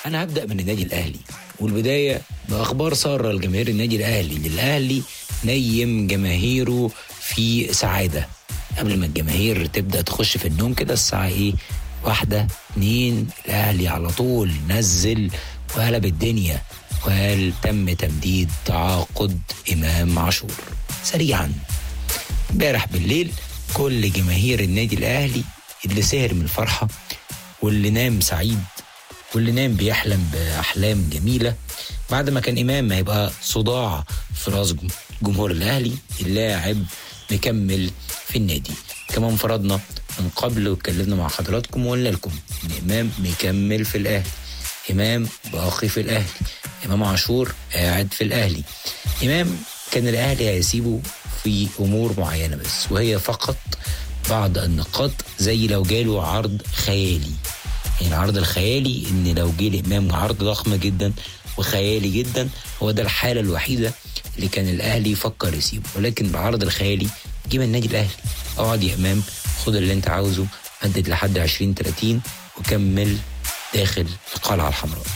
انا هبدا من النادي الاهلي والبدايه باخبار ساره لجماهير النادي الاهلي ان الاهلي نيم جماهيره في سعاده قبل ما الجماهير تبدا تخش في النوم كده الساعه ايه واحدة اتنين الأهلي على طول نزل وقلب الدنيا وقال تم تمديد تعاقد إمام عاشور سريعا امبارح بالليل كل جماهير النادي الأهلي اللي سهر من الفرحة واللي نام سعيد واللي نام بيحلم بأحلام جميلة بعد ما كان إمام هيبقى صداع في راس جمهور الأهلي اللاعب مكمل في النادي كمان انفردنا من قبل واتكلمنا مع حضراتكم وقلنا لكم ان امام مكمل في الاهلي امام باقي في الاهلي امام عاشور قاعد في الاهلي امام كان الاهلي هيسيبه في امور معينه بس وهي فقط بعض النقاط زي لو جاله عرض خيالي يعني العرض الخيالي ان لو جه لامام عرض ضخم جدا وخيالي جدا هو ده الحاله الوحيده اللي كان الاهلي يفكر يسيبه ولكن العرض الخيالي جه من النادي الاهلي اقعد يا امام خد اللي انت عاوزه مدد لحد 20 30 وكمل داخل القلعه الحمراء